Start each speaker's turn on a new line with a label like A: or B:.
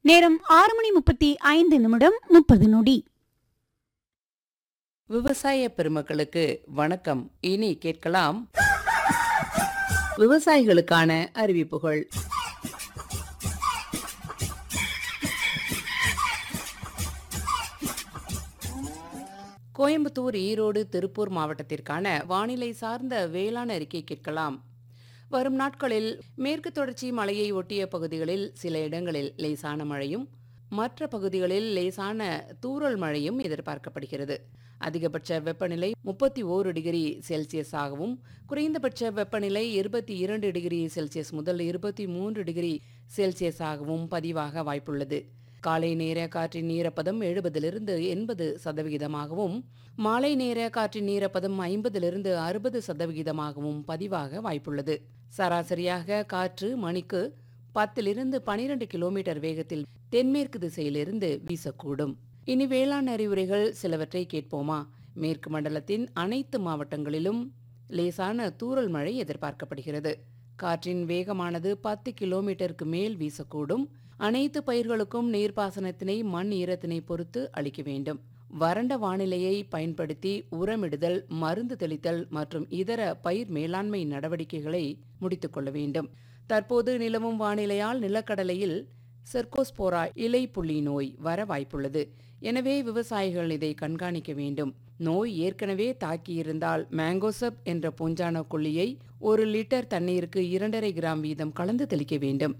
A: நேரம் ஆறு மணி முப்பத்தி ஐந்து நிமிடம் முப்பது நொடி
B: விவசாய பெருமக்களுக்கு வணக்கம் இனி கேட்கலாம் விவசாயிகளுக்கான அறிவிப்புகள் கோயம்புத்தூர் ஈரோடு திருப்பூர் மாவட்டத்திற்கான வானிலை சார்ந்த வேளாண் அறிக்கை கேட்கலாம் வரும் நாட்களில் மேற்கு தொடர்ச்சி மலையை ஒட்டிய பகுதிகளில் சில இடங்களில் லேசான மழையும் மற்ற பகுதிகளில் லேசான தூறல் மழையும் எதிர்பார்க்கப்படுகிறது அதிகபட்ச வெப்பநிலை முப்பத்தி ஓரு டிகிரி செல்சியஸ் ஆகவும் குறைந்தபட்ச வெப்பநிலை இருபத்தி இரண்டு டிகிரி செல்சியஸ் முதல் இருபத்தி மூன்று டிகிரி செல்சியஸ் ஆகவும் பதிவாக வாய்ப்புள்ளது காலை நேர காற்றின் ஈரப்பதம் எழுபதிலிருந்து எண்பது சதவிகிதமாகவும் மாலை நேர காற்றின் ஈரப்பதம் ஐம்பதிலிருந்து அறுபது சதவிகிதமாகவும் பதிவாக வாய்ப்புள்ளது சராசரியாக காற்று மணிக்கு பத்திலிருந்து பனிரெண்டு கிலோமீட்டர் வேகத்தில் தென்மேற்கு திசையிலிருந்து வீசக்கூடும் இனி வேளாண் அறிவுரைகள் சிலவற்றை கேட்போமா மேற்கு மண்டலத்தின் அனைத்து மாவட்டங்களிலும் லேசான தூறல் மழை எதிர்பார்க்கப்படுகிறது காற்றின் வேகமானது பத்து கிலோமீட்டருக்கு மேல் வீசக்கூடும் அனைத்து பயிர்களுக்கும் நீர்ப்பாசனத்தினை மண் ஈரத்தினை பொறுத்து அளிக்க வேண்டும் வறண்ட வானிலையை பயன்படுத்தி உரமிடுதல் மருந்து தெளித்தல் மற்றும் இதர பயிர் மேலாண்மை நடவடிக்கைகளை முடித்துக்கொள்ள வேண்டும் தற்போது நிலவும் வானிலையால் நிலக்கடலையில் செர்கோஸ்போரா இலை புள்ளி நோய் வர வாய்ப்புள்ளது எனவே விவசாயிகள் இதை கண்காணிக்க வேண்டும் நோய் ஏற்கனவே தாக்கியிருந்தால் மேங்கோசப் என்ற பூஞ்சான கொல்லியை ஒரு லிட்டர் தண்ணீருக்கு இரண்டரை கிராம் வீதம் கலந்து தெளிக்க வேண்டும்